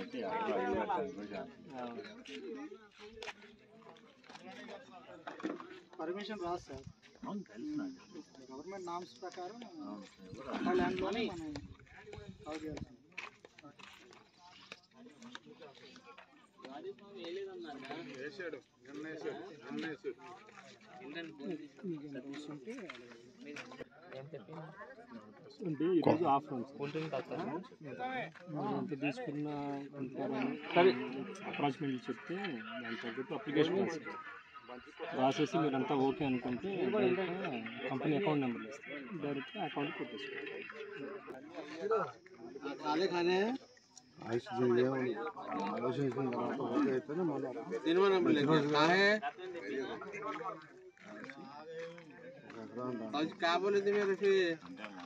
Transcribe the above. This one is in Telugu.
పర్మిషన్ రాదు సార్ అవును తెలుసు నాకు గవర్నమెంట్ నామ్స్ ప్రకారం అవును. ఎవరు ఆ ల్యాండ్లోనే మనం సాగు చేయాల్సింది అంటే ఈరోజు ఆఫ్ ఎంత తీసుకున్న సరే అప్రాక్సిమేట్లీ చెప్తే దాని తగ్గట్టు అప్లికేషన్ రాస్తారు రాసేసి మీరంతా ఓకే అనుకుంటే కంపెనీ అకౌంట్ నెంబర్ ఇస్తారు డైరెక్ట్గా అకౌంట్ కొట్టేస్తారు ఖాళీ ఖానే ఆయుష్ ఆలోచించిన తర్వాత ఓకే అయితేనే మళ్ళీ ఒక ఎకరం అంతే